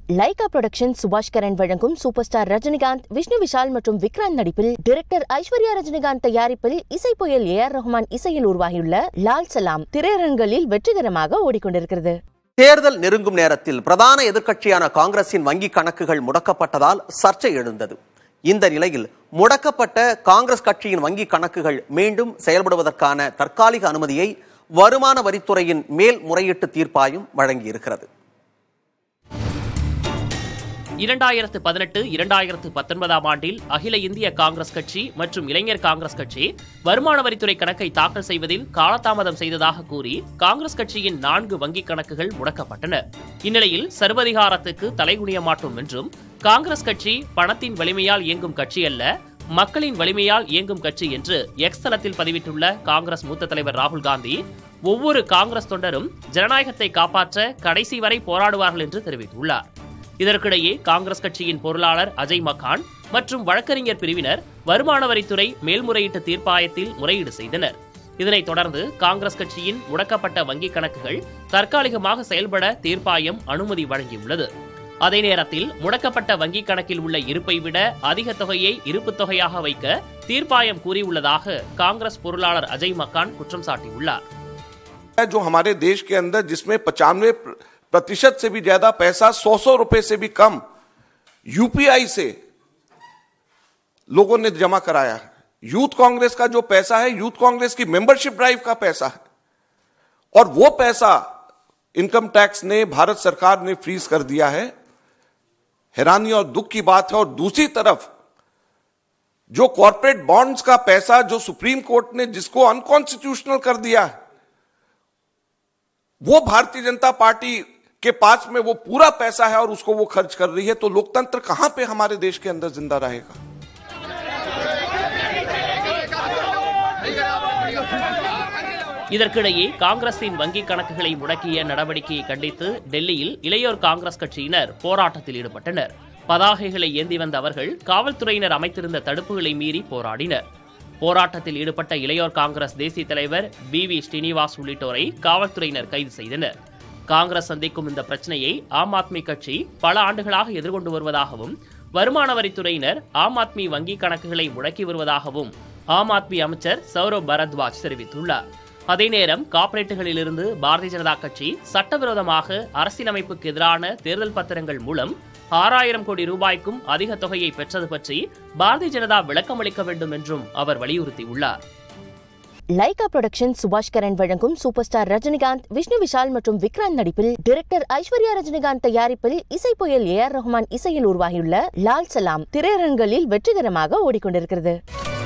Lyca production Subash Karan வழங்கும் super star Rajinikanth Vishnu Vishal மற்றும் விக்ராந்த் நடிப்பில் டைரக்டர் ஐஸ்வர்யா ரஜினிகாந்த் தயாரிப்பில் இசை புயல் ஏ ஆர் ரஹ்மான் இசையில் உருவாகியுள்ள லால் சலாம் திரையரங்களில் வெற்றிகரமாக ஓடிக்கொண்டிருக்கிறது தேர்தல் நெருங்கும் நேரத்தில் பிரதான எதிர்க்கட்சியான காங்கிரசின் வங்கி கணக்குகள் முடக்கப்பட்டதால் சர்ச்சை எழுந்தது இந்த நிலையில் முடக்கப்பட்ட காங்கிரஸ் கட்சியின் வங்கி கணக்குகள் மீண்டும் செயல்படுவதற்கான தற்காலிக அனுமதியை வருமான வரித்துறையின் மேல் முறையீட்டு தீர்ப்பாயம் வழங்கியிருக்கிறது இரண்டாயிரத்து பதினெட்டு இரண்டாயிரத்து பத்தொன்பதாம் ஆண்டில் அகில இந்திய காங்கிரஸ் கட்சி மற்றும் இளைஞர் காங்கிரஸ் கட்சி வருமான வரித்துறை கணக்கை தாக்கல் செய்வதில் காலதாமதம் செய்ததாக கூறி காங்கிரஸ் கட்சியின் நான்கு வங்கிக் கணக்குகள் முடக்கப்பட்டன இந்நிலையில் சர்வதிகாரத்துக்கு தலைகுனிய மாட்டோம் என்றும் காங்கிரஸ் கட்சி பணத்தின் வலிமையால் இயங்கும் கட்சி அல்ல மக்களின் வலிமையால் இயங்கும் கட்சி என்று எக்ஸ் தளத்தில் பதிவிட்டுள்ள காங்கிரஸ் மூத்த தலைவர் ராகுல் காந்தி ஒவ்வொரு காங்கிரஸ் தொண்டரும் ஜனநாயகத்தை காப்பாற்ற கடைசி வரை போராடுவார்கள் என்று தெரிவித்துள்ளார் இதற்கிடையே காங்கிரஸ் கட்சியின் பொருளாளர் அஜய் மக்கான் மற்றும் வழக்கறிஞர் பிரிவினர் வருமான வரித்துறை மேல்முறையீட்டு தீர்ப்பாயத்தில் முறையீடு செய்தனர் இதனைத் தொடர்ந்து காங்கிரஸ் கட்சியின் முடக்கப்பட்ட வங்கிக் கணக்குகள் தற்காலிகமாக செயல்பட தீர்ப்பாயம் அனுமதி வழங்கியுள்ளது அதே நேரத்தில் முடக்கப்பட்ட வங்கிக் கணக்கில் உள்ள இருப்பை விட அதிக தொகையை இருப்புத் தொகையாக வைக்க தீர்ப்பாயம் கூறியுள்ளதாக காங்கிரஸ் பொருளாளர் அஜய் மக்கான் குற்றம் சாட்டியுள்ளார் है जो हमारे देश के अंदर जिसमें पचानवे प्रतिशत से भी ज्यादा पैसा सौ सौ रुपए से भी कम यूपीआई से लोगों ने जमा कराया है यूथ कांग्रेस का जो पैसा है यूथ कांग्रेस की मेंबरशिप ड्राइव का पैसा है और वो पैसा इनकम टैक्स ने भारत सरकार ने फ्रीज कर दिया है हैरानी और दुख की बात है और दूसरी तरफ जो कॉरपोरेट बॉन्ड्स का पैसा जो सुप्रीम कोर्ट ने जिसको अनकॉन्स्टिट्यूशनल कर दिया है वो भारतीय जनता पार्टी के पास में वो पूरा पैसा है और उसको वो खर्च कर रही है तो लोकतंत्र कहां पे हमारे देश के अंदर जिंदा रहेगा இதற்கிடையே காங்கிரசின் வங்கிக் கணக்குகளை முடக்கிய நடவடிக்கையை கண்டித்து டெல்லியில் இளையோர் காங்கிரஸ் கட்சியினர் போராட்டத்தில் ஈடுபட்டனர் பதாகைகளை ஏந்தி வந்த அவர்கள் காவல்துறையினர் அமைத்திருந்த தடுப்புகளை மீறி போராடினர் போராட்டத்தில் ஈடுபட்ட இளையோர் காங்கிரஸ் தேசிய தலைவர் பி வி ஸ்ரீனிவாஸ் உள்ளிட்டோரை காவல்துறையினர் கைது செய்தனர் காங்கிரஸ் சந்திக்கும் இந்த பிரச்சனையை ஆம் ஆத்மி கட்சி பல ஆண்டுகளாக எதிர்கொண்டு வருவதாகவும் வருமான வரித்துறையினர் ஆம் ஆத்மி வங்கிக் கணக்குகளை முடக்கி வருவதாகவும் ஆம் ஆத்மி அமைச்சர் சௌரவ் பரத்வாஜ் தெரிவித்துள்ளார் அதே நேரம் கார்ப்பரேட்டுகளிலிருந்து பாரதிய ஜனதா கட்சி சட்டவிரோதமாக அரசியலமைப்புக்கு எதிரான தேர்தல் பத்திரங்கள் மூலம் ஆறாயிரம் கோடி ரூபாய்க்கும் அதிக தொகையை பெற்றது பற்றி பாரதிய ஜனதா விளக்கமளிக்க வேண்டும் என்றும் அவர் வலியுறுத்தியுள்ளார் லைகா புரொடக்ஷன் சுபாஷ் கரன் வழங்கும் சூப்பர் ஸ்டார் ரஜினிகாந்த் விஷ்ணு விஷால் மற்றும் விக்ராந்த் நடிப்பில் டைரக்டர் ஐஸ்வர்யா ரஜினிகாந்த் தயாரிப்பில் இசை புயல் ஏ ஆர் ரஹ்மான் இசையில் உருவாகியுள்ள லால் சலாம் திரையரங்களில் வெற்றிகரமாக ஓடிக்கொண்டிருக்கிறது